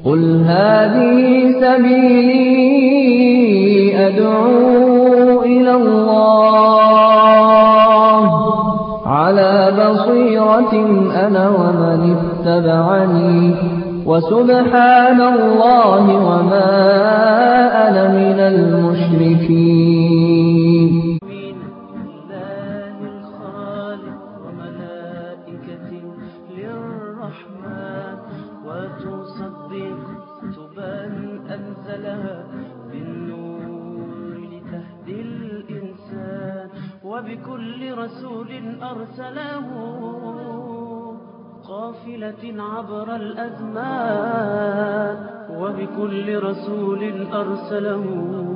قل هذه سبيلي أدعو إلى الله على بصيرة أنا ومن اتبعني وسبحان الله وما أنا من المشركين من الله الخالق وملائكة للرحمن وتصدق كتبا أنزلها بالنور لتهدي الإنسان وبكل رسول أرسله قافلة عبر الأزمان وبكل رسول أرسله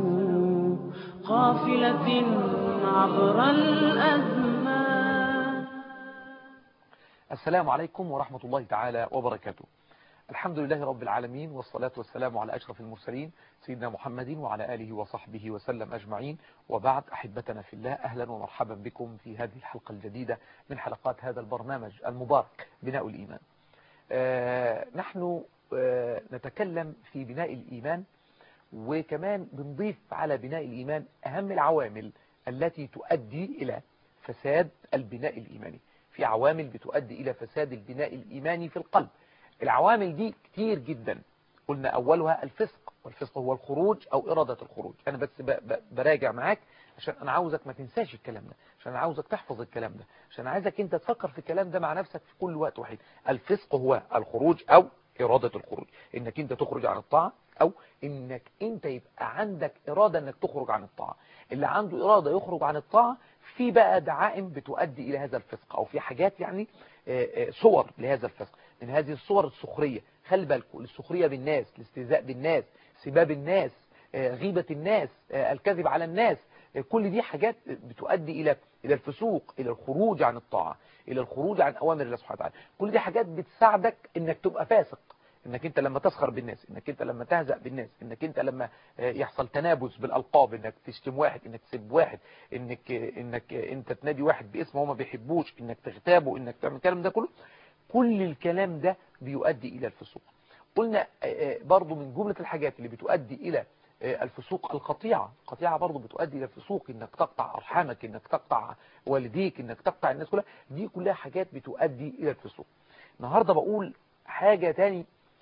قافلة عبر الأزمان السلام عليكم ورحمة الله تعالى وبركاته الحمد لله رب العالمين والصلاة والسلام على أشرف المرسلين سيدنا محمد وعلى آله وصحبه وسلم أجمعين وبعد أحبتنا في الله أهلا ومرحبا بكم في هذه الحلقة الجديدة من حلقات هذا البرنامج المبارك بناء الإيمان آه نحن آه نتكلم في بناء الإيمان وكمان بنضيف على بناء الإيمان أهم العوامل التي تؤدي إلى فساد البناء الإيماني في عوامل بتؤدي إلى فساد البناء الإيماني في القلب العوامل دي كتير جدا قلنا أولها الفسق والفسق هو الخروج أو إرادة الخروج أنا بس ب- ب- براجع معاك عشان أنا عاوزك ما تنساش الكلام ده عشان أنا عاوزك تحفظ الكلام ده عشان عايزك أنت تفكر في الكلام ده مع نفسك في كل وقت وحيد الفسق هو الخروج أو إرادة الخروج إنك أنت تخرج عن الطاعة أو إنك أنت يبقى عندك إرادة إنك تخرج عن الطاعة اللي عنده إرادة يخرج عن الطاعة في بقى دعائم بتؤدي إلى هذا الفسق أو في حاجات يعني آه، آه، صور لهذا الفسق من هذه الصور السخرية خلي بالكم السخرية بالناس الاستهزاء بالناس سباب الناس آه، غيبة الناس آه، الكذب على الناس آه، كل دي حاجات بتؤدي إلى إلى الفسوق إلى الخروج عن الطاعة إلى الخروج عن أوامر الله سبحانه وتعالى كل دي حاجات بتساعدك إنك تبقى فاسق انك انت لما تسخر بالناس انك انت لما تهزأ بالناس انك انت لما آه، يحصل تنابز بالالقاب انك تشتم واحد انك تسب واحد انك انك انت تنادي واحد باسم هو ما بيحبوش انك تغتابه انك تعمل الكلام ده كله كل الكلام ده بيؤدي الى الفسوق قلنا آه، آه، برضو من جملة الحاجات اللي بتؤدي الى آه، الفسوق القطيعة القطيعة برضو بتؤدي الى الفسوق انك تقطع ارحامك انك تقطع والديك انك تقطع الناس كلها دي كلها حاجات بتؤدي الى الفسوق النهاردة بقول حاجة تاني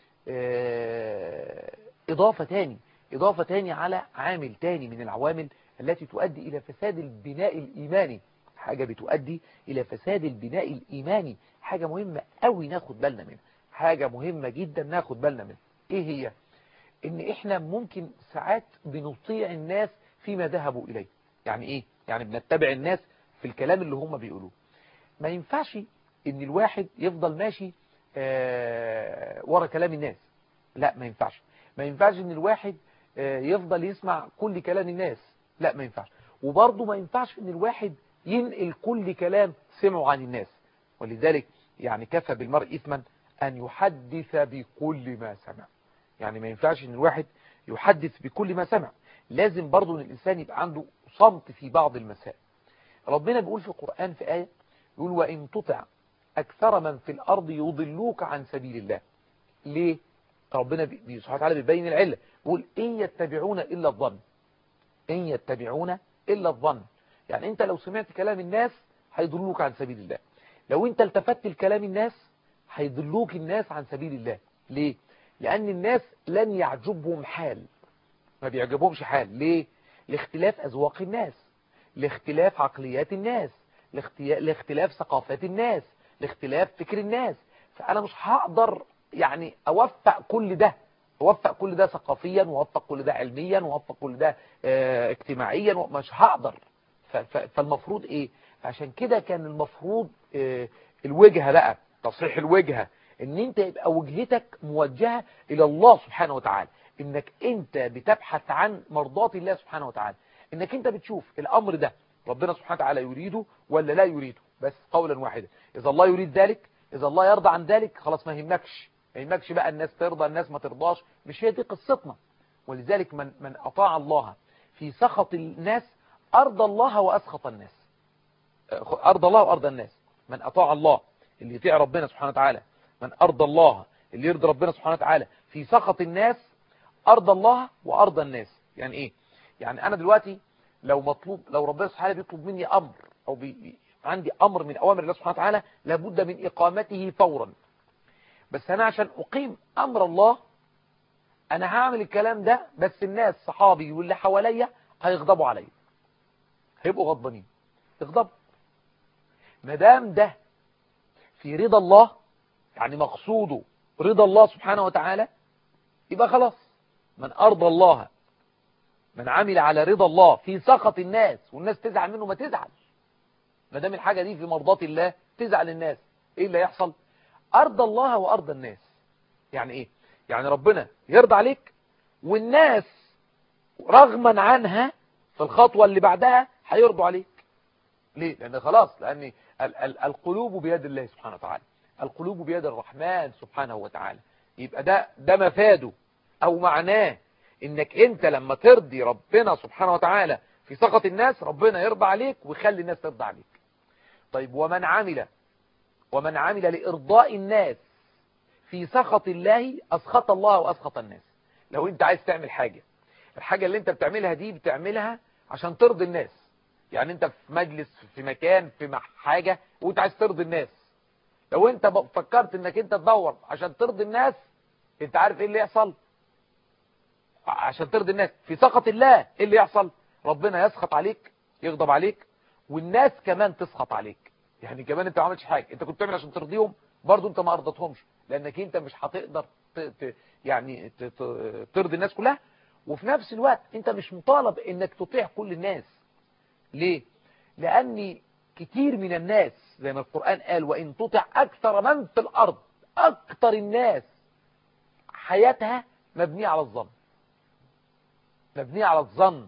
آه، إضافة تاني إضافة تاني على عامل تاني من العوامل التي تؤدي إلى فساد البناء الإيماني حاجة بتؤدي إلى فساد البناء الإيماني حاجة مهمة قوي ناخد بالنا منها حاجة مهمة جدا ناخد بالنا منها إيه هي؟ إن إحنا ممكن ساعات بنطيع الناس فيما ذهبوا إليه يعني إيه؟ يعني بنتبع الناس في الكلام اللي هم بيقولوه ما ينفعش إن الواحد يفضل ماشي آه، ورا كلام الناس لا ما ينفعش ما ينفعش ان الواحد آه، يفضل يسمع كل كلام الناس لا ما ينفعش وبرضه ما ينفعش ان الواحد ينقل كل كلام سمعه عن الناس ولذلك يعني كفى بالمرء إثما أن يحدث بكل ما سمع يعني ما ينفعش ان الواحد يحدث بكل ما سمع لازم برضه ان الإنسان يبقى عنده صمت في بعض المسائل ربنا بيقول في القرآن في آية يقول وإن تطع أكثر من في الأرض يضلوك عن سبيل الله ليه؟ ربنا بي- بي- سبحانه وتعالى بيبين العلة يقول إن يتبعون إلا الظن إن يتبعون إلا الظن يعني أنت لو سمعت كلام الناس هيضلوك عن سبيل الله لو أنت التفت لكلام الناس هيضلوك الناس عن سبيل الله ليه؟ لأن الناس لن يعجبهم حال ما بيعجبهمش حال ليه؟ لاختلاف أذواق الناس لاختلاف عقليات الناس لاختيا- لاختلاف ثقافات الناس لاختلاف فكر الناس فأنا مش هقدر يعني أوفق كل ده أوفق كل ده ثقافيا وأوفق كل ده علميا وأوفق كل ده آه، اجتماعيا مش هقدر ف- ف- فالمفروض إيه عشان كده كان المفروض آه، الوجهة بقى تصحيح الوجهة ان انت يبقى وجهتك موجهة الى الله سبحانه وتعالى انك انت بتبحث عن مرضات الله سبحانه وتعالى انك انت بتشوف الامر ده ربنا سبحانه وتعالى يريده ولا لا يريده بس قولا واحدا اذا الله يريد ذلك اذا الله يرضى عن ذلك خلاص ما يهمكش ما يهمكش بقى الناس ترضى الناس ما ترضاش مش هي دي قصتنا ولذلك من من اطاع الله في سخط الناس ارضى الله واسخط الناس ارضى الله وارضى الناس من اطاع الله اللي يطيع ربنا سبحانه وتعالى من ارضى الله اللي يرضي ربنا سبحانه وتعالى في سخط الناس أرض الله وأرض الناس يعني إيه يعني أنا دلوقتي لو مطلوب لو ربنا سبحانه بيطلب مني أمر أو بي عندي أمر من أوامر الله سبحانه وتعالى لابد من إقامته فورا بس أنا عشان أقيم أمر الله أنا هعمل الكلام ده بس الناس صحابي واللي حواليا هيغضبوا عليا هيبقوا غضبانين اغضب مدام ده في رضا الله يعني مقصوده رضا الله سبحانه وتعالى يبقى خلاص من أرضى الله من عمل على رضا الله في سخط الناس والناس تزعل منه ما تزعل ما دام الحاجة دي في مرضات الله تزعل الناس ايه اللي يحصل أرضى الله وأرضى الناس يعني ايه يعني ربنا يرضى عليك والناس رغما عنها في الخطوة اللي بعدها هيرضوا عليك ليه لأن خلاص لأن ال ال القلوب بيد الله سبحانه وتعالى القلوب بيد الرحمن سبحانه وتعالى يبقى ده ده مفاده أو معناه انك انت لما ترضي ربنا سبحانه وتعالى في سخط الناس ربنا يرضى عليك ويخلي الناس ترضى عليك طيب ومن عمل ومن عمل لإرضاء الناس في سخط الله أسخط الله وأسخط الناس لو انت عايز تعمل حاجة الحاجة اللي انت بتعملها دي بتعملها عشان ترضي الناس يعني انت في مجلس في مكان في حاجة وانت عايز ترضي الناس لو انت فكرت انك انت تدور عشان ترضي الناس انت عارف ايه اللي يحصل عشان ترضي الناس في سخط الله ايه اللي يحصل ربنا يسخط عليك يغضب عليك والناس كمان تسخط عليك يعني كمان انت ما عملتش حاجه انت كنت بتعمل عشان ترضيهم برضو انت ما ارضتهمش لانك انت مش هتقدر ت... ت... يعني ت... ت... ترضي الناس كلها وفي نفس الوقت انت مش مطالب انك تطيع كل الناس ليه لان كتير من الناس زي ما القرآن قال وان تطع اكثر من في الارض اكثر الناس حياتها مبنية على الظن مبنية على الظن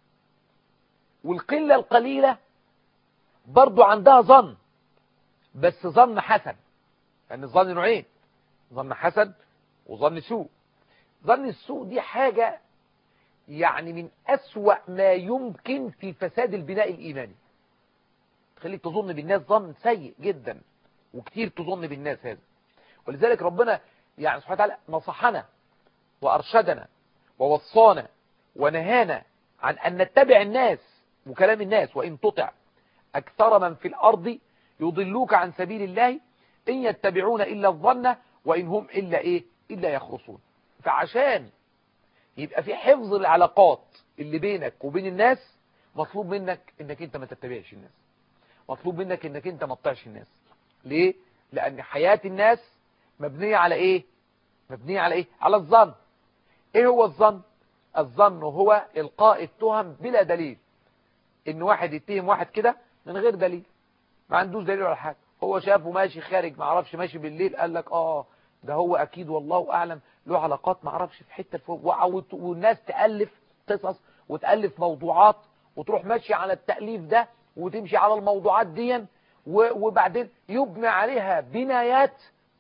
والقلة القليلة برضو عندها ظن بس ظن حسن لأن الظن نوعين ظن حسن وظن سوء ظن السوء دي حاجة يعني من أسوأ ما يمكن في فساد البناء الإيماني تخليك تظن بالناس ظن سيء جدا وكتير تظن بالناس هذا ولذلك ربنا يعني سبحانه وتعالى نصحنا وأرشدنا ووصانا ونهانا عن أن نتبع الناس وكلام الناس وإن تطع أكثر من في الأرض يضلوك عن سبيل الله إن يتبعون إلا الظن وإن هم إلا إيه إلا يخرصون فعشان يبقى في حفظ العلاقات اللي بينك وبين الناس مطلوب منك انك انت ما تتبعش الناس مطلوب منك انك انت ما تطيعش الناس ليه لان حياة الناس مبنية على ايه مبنية على ايه على الظن ايه هو الظن الظن هو القاء التهم بلا دليل ان واحد يتهم واحد كده من غير دليل ما عندوش دليل ولا حاجه هو شافه ماشي خارج ما عرفش ماشي بالليل قال لك اه ده هو اكيد والله اعلم له علاقات ما عرفش في حته فوق والناس تالف قصص وتالف موضوعات وتروح ماشي على التاليف ده وتمشي على الموضوعات دي وبعدين يبنى عليها بنايات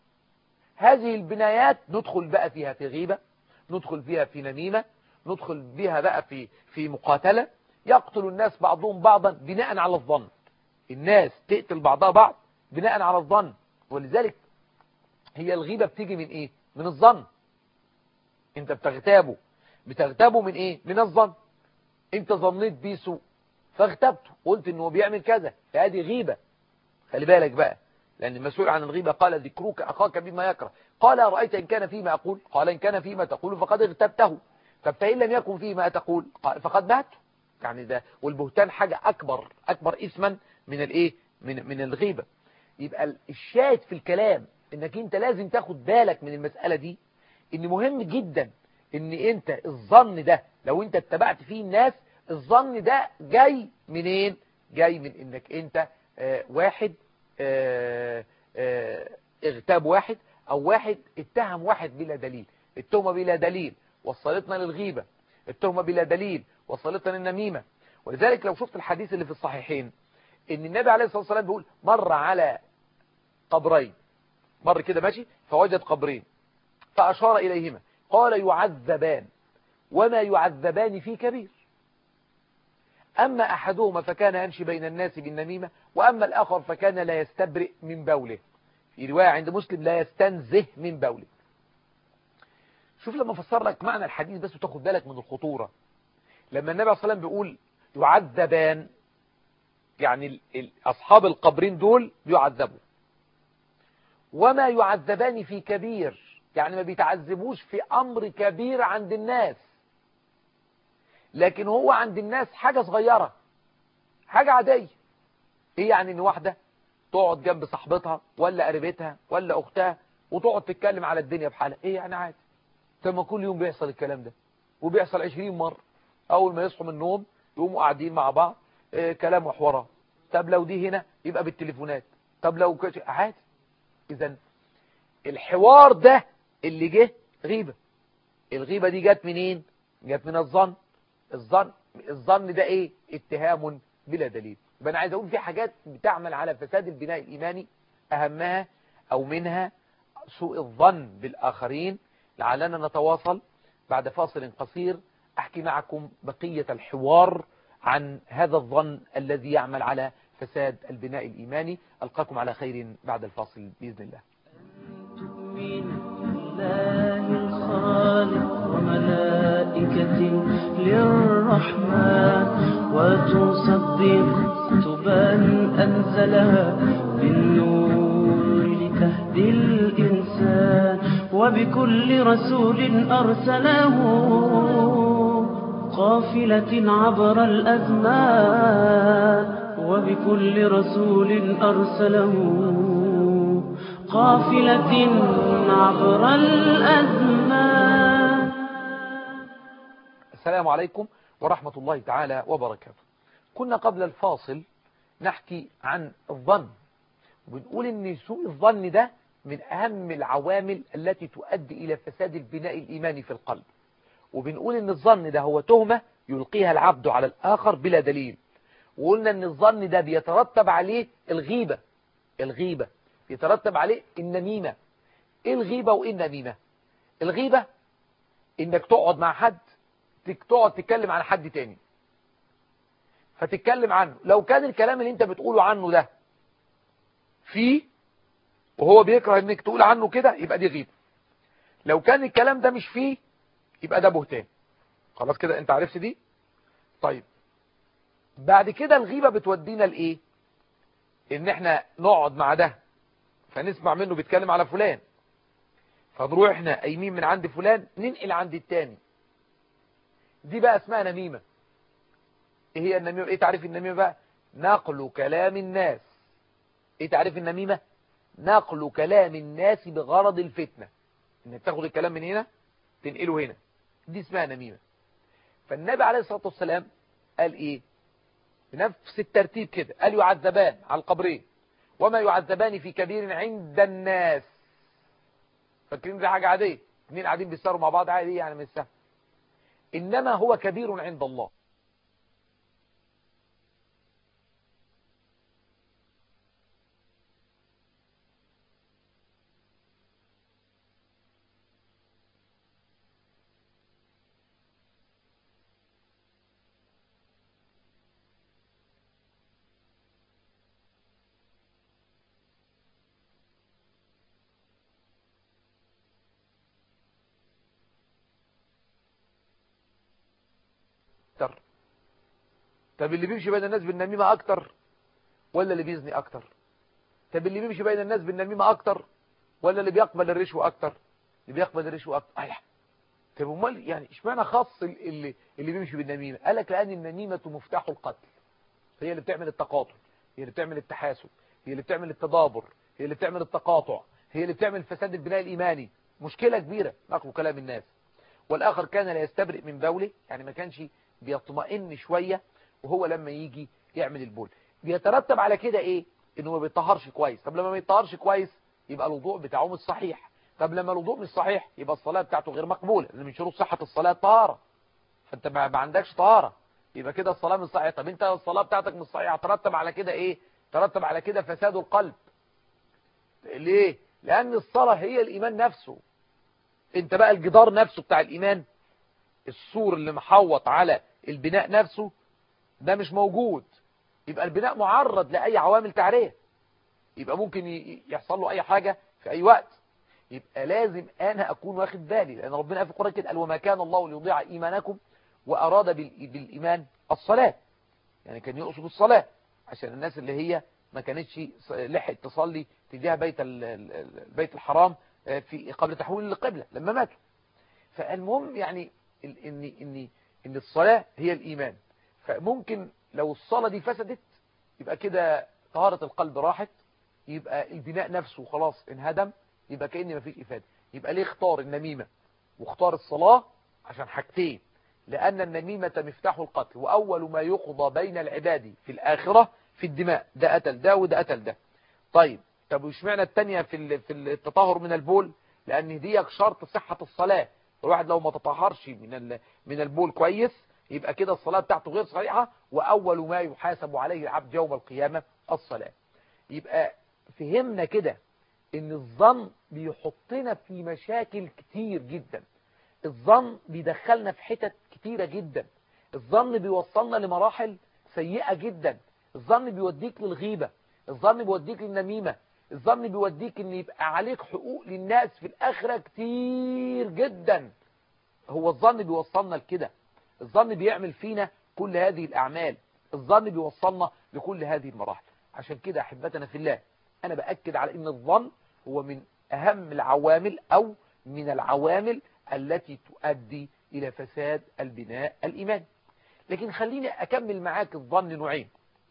هذه البنايات ندخل بقى فيها في غيبه ندخل فيها في نميمه ندخل بها بقى في في مقاتله يقتل الناس بعضهم بعضا بناء على الظن الناس تقتل بعضها بعض بناء على الظن ولذلك هي الغيبة بتيجي من ايه من الظن انت بتغتابه بتغتابه من ايه من الظن انت ظنيت بيه سوء فاغتبته قلت انه بيعمل كذا فهذه غيبة خلي بالك بقى لأن المسؤول عن الغيبة قال ذكروك أخاك بما يكره قال رأيت إن كان فيما أقول قال إن كان فيما تقول فقد اغتبته طب فإن لم يكن فيما تقول قال فقد ماته يعني ده والبهتان حاجة أكبر أكبر اسما من الإيه من من الغيبة يبقى الشاهد في الكلام انك انت لازم تاخد بالك من المسألة دي ان مهم جدا ان انت الظن ده لو انت اتبعت فيه الناس الظن ده جاي منين جاي من انك انت آه واحد آه آه اغتاب واحد او واحد اتهم واحد بلا دليل التهمة بلا دليل وصلتنا للغيبة التهمة بلا دليل وصلتنا للنميمة ولذلك لو شفت الحديث اللي في الصحيحين ان النبي عليه الصلاة والسلام بيقول مر على قبرين مر كده ماشي فوجد قبرين فأشار إليهما قال يعذبان وما يعذبان في كبير أما أحدهما فكان يمشي بين الناس بالنميمة وأما الآخر فكان لا يستبرئ من بوله في رواية عند مسلم لا يستنزه من بوله شوف لما افسر لك معنى الحديث بس وتاخد بالك من الخطورة لما النبي عليه الصلاة والسلام بيقول يعذبان يعني ال- ال- أصحاب القبرين دول بيعذبوا وما يعذبان في كبير يعني ما بيتعذبوش في أمر كبير عند الناس لكن هو عند الناس حاجة صغيرة حاجة عادية ايه يعني ان واحدة تقعد جنب صاحبتها ولا قريبتها ولا اختها وتقعد تتكلم على الدنيا بحالها ايه يعني عادي طب ما كل يوم بيحصل الكلام ده وبيحصل 20 مرة اول ما يصحوا من النوم يقوموا قاعدين مع بعض إيه كلام وحوارات طب لو دي هنا يبقى بالتليفونات طب لو كش... عادي اذا الحوار ده اللي جه غيبة الغيبة دي جت منين جت من الظن الظن الظن ده ايه اتهام بلا دليل يبقى انا عايز اقول في حاجات بتعمل على فساد البناء الايماني اهمها او منها سوء الظن بالاخرين لعلنا نتواصل بعد فاصل قصير احكي معكم بقية الحوار عن هذا الظن الذي يعمل على فساد البناء الايماني القاكم على خير بعد الفاصل باذن الله تؤمن بالله الخالق وملائكة للرحمن وتصدق كتبا أنزلها بالنور لتهدي الإنسان وبكل رسول أرسله قافلة عبر الأزمان وبكل رسول أرسله قافلة عبر الأزمان السلام عليكم ورحمة الله تعالى وبركاته كنا قبل الفاصل نحكي عن الظن وبنقول ان سوء الظن ده من اهم العوامل التي تؤدي الى فساد البناء الايماني في القلب وبنقول ان الظن ده هو تهمة يلقيها العبد على الاخر بلا دليل وقلنا ان الظن ده بيترتب عليه الغيبة الغيبة يترتب عليه النميمة ايه الغيبة وايه النميمة الغيبة انك تقعد مع حد تك- تقعد تتكلم عن حد تاني فتتكلم عنه لو كان الكلام اللي انت بتقوله عنه ده فيه وهو بيكره انك تقول عنه كده يبقى دي غيبة لو كان الكلام ده مش فيه يبقى ده بهتان خلاص كده انت عرفت دي طيب بعد كده الغيبة بتودينا لايه ان احنا نقعد مع ده فنسمع منه بيتكلم على فلان فنروح احنا قايمين من عند فلان ننقل عند التاني دي بقى اسمها نميمة ايه هي النميمة ايه تعريف النميمة بقى نقل كلام الناس ايه تعريف النميمة نقل كلام الناس بغرض الفتنة انك تاخد الكلام من هنا تنقله هنا دي اسمها نميمة فالنبي عليه الصلاة والسلام قال ايه بنفس الترتيب كده قال يعذبان على القبرين وما يعذبان في كبير عند الناس فاكرين دي حاجة عادية اتنين قاعدين بيسهروا مع بعض عادي يعني مش سهل إنما هو كبير عند الله أكتر طب اللي بيمشي بين الناس بالنميمة أكتر ولا اللي بيزني أكتر طب اللي بيمشي بين الناس بالنميمة أكتر ولا اللي بيقبل الرشوة أكتر اللي بيقبل الرشوة أكتر أيه. طب امال يعني اشمعنى خاص اللي اللي بيمشي بالنميمة قال لك لأن النميمة مفتاح القتل هي اللي بتعمل التقاطع هي اللي بتعمل التحاسب هي اللي بتعمل التدابر هي اللي بتعمل التقاطع هي اللي بتعمل فساد البناء الإيماني مشكلة كبيرة نقل كلام الناس والآخر كان لا يستبرئ من بوله يعني ما كانش بيطمئن شوية وهو لما يجي يعمل البول بيترتب على كده ايه انه ما بيطهرش كويس طب لما ما يطهرش كويس يبقى الوضوء بتاعه مش صحيح طب لما الوضوء مش صحيح يبقى الصلاة بتاعته غير مقبولة لان من شروط صحة الصلاة الطهارة فانت ما ما عندكش طهارة يبقى كده الصلاة مش صحيحة طب انت الصلاة بتاعتك مش صحيحة ترتب على كده ايه ترتب على كده فساد القلب ليه لان الصلاة هي الايمان نفسه انت بقى الجدار نفسه بتاع الايمان السور اللي محوط على البناء نفسه ده مش موجود يبقى البناء معرض لأي عوامل تعرية يبقى ممكن ي- يحصل له أي حاجة في أي وقت يبقى لازم انا اكون واخد بالي لان ربنا في القرآن كده قال وما كان الله ليضيع ايمانكم واراد بالايمان الصلاة يعني كان يقصد الصلاة عشان الناس اللي هي ما كانتش لحقت تصلي تجاه بيت البيت الحرام في قبل تحويل القبلة لما ماتوا فالمهم يعني ان ان ان الصلاة هي الايمان فممكن لو الصلاة دي فسدت يبقى كده طهارة القلب راحت يبقى البناء نفسه خلاص انهدم يبقى كأن مفيش إفادة يبقى ليه اختار النميمة واختار الصلاة عشان حاجتين لأن النميمة مفتاح القتل وأول ما يقضى بين العباد في الآخرة في الدماء ده قتل ده وده قتل ده طيب طب وش معنى التانية في في التطهر من البول لأن دي شرط صحة الصلاة الواحد لو ما تطهرش من من البول كويس يبقى كده الصلاة بتاعته غير صحيحة وأول ما يحاسب عليه العبد يوم القيامة الصلاة يبقى فهمنا كده ان الظن بيحطنا في مشاكل كتير جدا الظن بيدخلنا في حتت كتيرة جدا الظن بيوصلنا لمراحل سيئة جدا الظن بيوديك للغيبة الظن بيوديك للنميمة الظن بيوديك ان يبقى عليك حقوق للناس في الاخرة كتير جدا هو الظن بيوصلنا لكده الظن بيعمل فينا كل هذه الاعمال الظن بيوصلنا لكل هذه المراحل عشان كده احبتنا في الله انا باكد على ان الظن هو من اهم العوامل او من العوامل التي تؤدي الى فساد البناء الايماني لكن خليني اكمل معاك الظن نوعين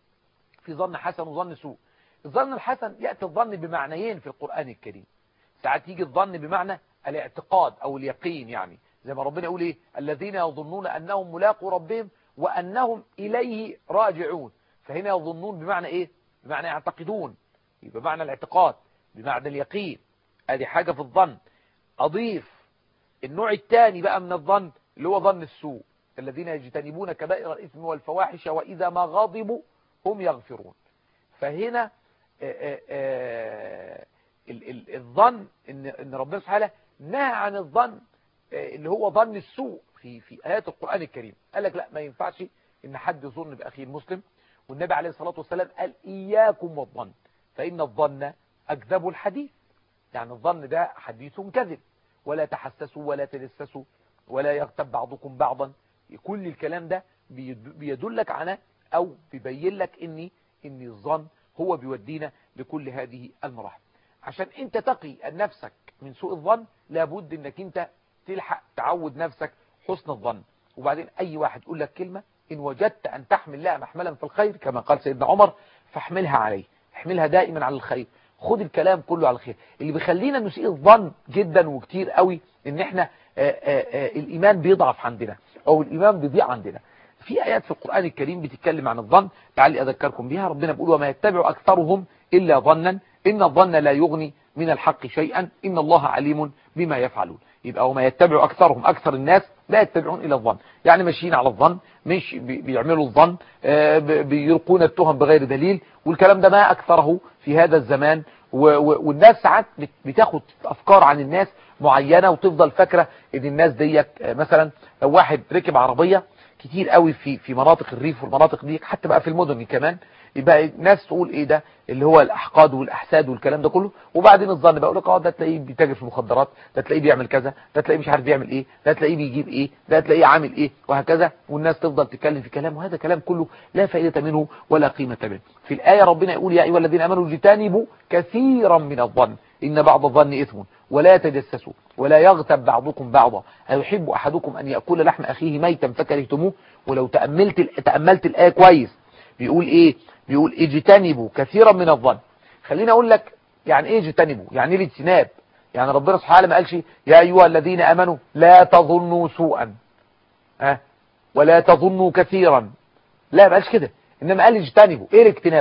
في ظن حسن وظن سوء الظن الحسن يأتي الظن بمعنيين في القرآن الكريم ساعات يجي الظن بمعنى الاعتقاد او اليقين يعني زي ما ربنا يقول ايه الذين يظنون انهم ملاقوا ربهم وانهم اليه راجعون فهنا يظنون بمعنى ايه بمعنى يعتقدون يبقى معنى الاعتقاد بمعنى اليقين ادي حاجة في الظن اضيف النوع الثاني بقى من الظن اللي هو ظن السوء الذين يجتنبون كبائر الاثم والفواحش واذا ما غاضبوا هم يغفرون فهنا آآ آآ الظن ان ان ربنا سبحانه نهى عن الظن اللي هو ظن السوء في في ايات القران الكريم قال لك لا ما ينفعش ان حد يظن باخيه المسلم والنبي عليه الصلاه والسلام قال اياكم والظن فان الظن اكذب الحديث يعني الظن ده حديث كذب ولا تحسسوا ولا تجسسوا ولا يغتب بعضكم بعضا كل الكلام ده بيدلك على او بيبين لك ان ان الظن هو بيودينا لكل هذه المراحل عشان انت تقي نفسك من سوء الظن لابد انك انت تلحق تعود نفسك حسن الظن وبعدين اي واحد يقول لك كلمة ان وجدت ان تحمل لها محملا في الخير كما قال سيدنا عمر فاحملها عليه احملها دائما على الخير خد الكلام كله على الخير اللي بيخلينا نسيء الظن جدا وكتير قوي ان احنا آآ آآ الايمان بيضعف عندنا او الايمان بيضيع عندنا في ايات في القرآن الكريم بتتكلم عن الظن تعالي اذكركم بها ربنا بيقول وما يتبع اكثرهم الا ظنا ان الظن لا يغني من الحق شيئا ان الله عليم بما يفعلون يبقى وما يتبع اكثرهم اكثر الناس لا يتبعون الى الظن يعني ماشيين على الظن مش بيعملوا الظن بيلقون التهم بغير دليل والكلام ده ما اكثره في هذا الزمان والناس ساعات بتاخد افكار عن الناس معينة وتفضل فاكرة ان الناس ديت مثلا لو واحد ركب عربية كتير قوي في في مناطق الريف والمناطق دي حتى بقى في المدن كمان يبقى الناس تقول ايه ده اللي هو الاحقاد والاحساد والكلام ده كله وبعدين الظن بقى يقول لك اه ده تلاقيه بيتاجر في المخدرات ده تلاقيه بيعمل كذا ده تلاقيه مش عارف بيعمل ايه ده تلاقيه بيجيب ايه ده تلاقيه عامل ايه وهكذا والناس تفضل تتكلم في كلام وهذا كلام كله لا فائدة منه ولا قيمة منه في الآية ربنا يقول يا ايها الذين امنوا اجتنبوا كثيرا من الظن ان بعض الظن اثم ولا تجسسوا ولا يغتب بعضكم بعضا أيحب أحدكم أن يأكل لحم أخيه ميتا فكرهتموه ولو تأملت تأملت الآية كويس بيقول إيه بيقول اجتنبوا كثيرا من الظن خليني أقول لك يعني إيه اجتنبوا يعني إيه الاجتناب يعني ربنا سبحانه ما قالش يا أيها الذين أمنوا لا تظنوا سوءا أه؟ ولا تظنوا كثيرا لا ما قالش كده إنما قال اجتنبوا إيه الاجتناب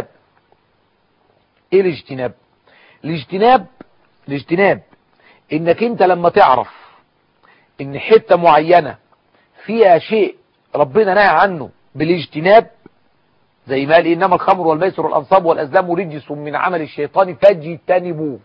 إيه الاجتناب الاجتناب الاجتناب انك انت لما تعرف ان حتة معينة فيها شيء ربنا نهى عنه بالاجتناب زي ما قال انما الخمر والميسر والانصاب والازلام رجس من عمل الشيطان فاجتنبوه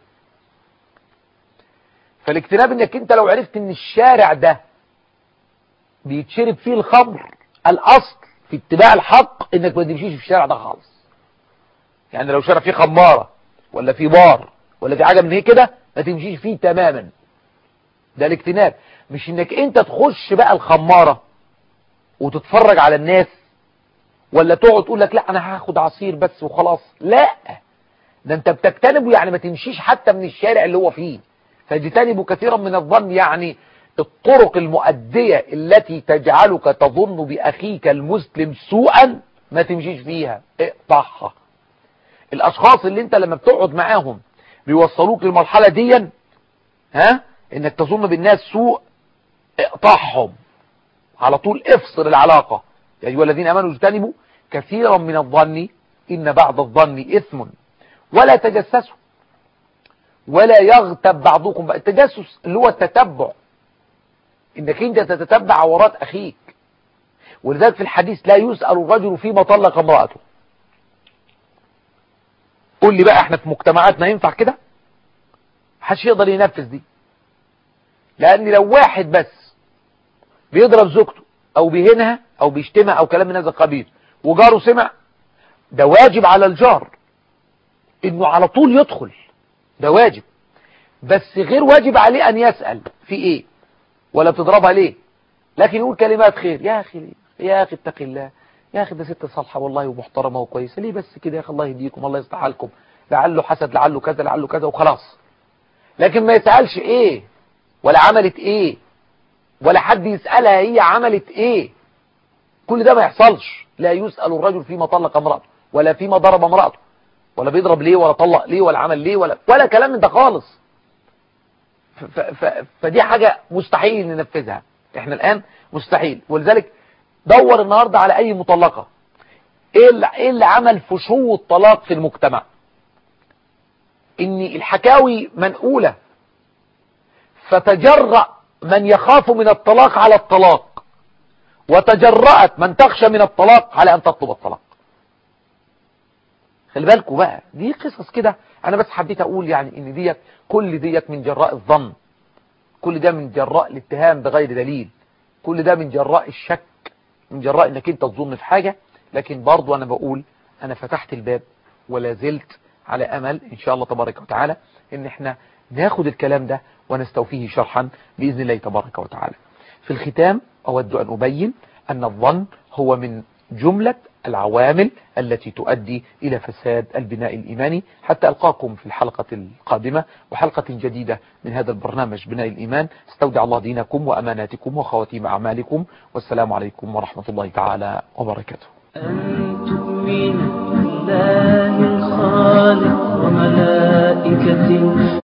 فالاجتناب انك انت لو عرفت ان الشارع ده بيتشرب فيه الخمر الاصل في اتباع الحق انك ما تمشيش في الشارع ده خالص يعني لو شارع فيه خمارة ولا فيه بار ولا في حاجة من هيك كده ما تمشيش فيه تماما ده الاجتناب مش انك انت تخش بقى الخمارة وتتفرج على الناس ولا تقعد تقول لك لا انا هاخد عصير بس وخلاص لا ده انت بتجتنبه يعني ما تمشيش حتى من الشارع اللي هو فيه فاجتنبوا كثيرا من الظن يعني الطرق المؤدية التي تجعلك تظن بأخيك المسلم سوءا ما تمشيش فيها اقطعها الأشخاص اللي انت لما بتقعد معاهم بيوصلوك للمرحلة دي ها انك تظن بالناس سوء اقطعهم على طول افصل العلاقة يا أيها الذين أمنوا اجتنبوا كثيرا من الظن إن بعض الظن إثم ولا تجسسوا ولا يغتب بعضكم بقى التجسس اللي هو التتبع انك انت تتتبع عورات اخيك ولذلك في الحديث لا يسأل الرجل فيما طلق امرأته قول لي بقى احنا في مجتمعاتنا ينفع كده محدش يقدر ينفذ دي لان لو واحد بس بيضرب زوجته او بيهنها او بيشتمها او كلام من هذا القبيل وجاره سمع ده واجب على الجار انه على طول يدخل ده واجب بس غير واجب عليه ان يسأل في ايه ولا بتضربها ليه لكن يقول كلمات خير يا اخي يا اخي اتق الله يا اخي ده ست صالحه والله ومحترمه وكويسه ليه بس كده يا اخي الله يهديكم الله يصلح حالكم لعله حسد لعله كذا لعله كذا وخلاص لكن ما يسالش ايه ولا عملت ايه ولا حد يسالها هي عملت ايه كل ده ما يحصلش لا يسال الرجل فيما طلق امراته ولا فيما ضرب امراته ولا بيضرب ليه ولا طلق ليه ولا عمل ليه ولا ولا كلام من ده خالص ف ف فدي حاجة مستحيل ننفذها احنا الآن مستحيل ولذلك دور النهاردة على اي مطلقة ايه اللي, إيه اللي عمل فشو الطلاق في المجتمع ان الحكاوي منقولة فتجرأ من يخاف من الطلاق على الطلاق وتجرأت من تخشى من الطلاق على ان تطلب الطلاق خلي بالكوا بقى دي قصص كده انا بس حبيت اقول يعني ان ديت كل ديت من جراء الظن كل ده من جراء الاتهام بغير دليل كل ده من جراء الشك من جراء انك انت تظن في حاجة لكن برضو انا بقول انا فتحت الباب ولا زلت على امل ان شاء الله تبارك وتعالى ان احنا ناخد الكلام ده ونستوفيه شرحا باذن الله تبارك وتعالى في الختام اود ان ابين ان الظن هو من جملة العوامل التي تؤدي إلى فساد البناء الإيماني حتى ألقاكم في الحلقة القادمة وحلقة جديدة من هذا البرنامج بناء الإيمان استودع الله دينكم وأماناتكم وخواتيم أعمالكم والسلام عليكم ورحمة الله تعالى وبركاته أن تؤمن بالله الخالق وملائكته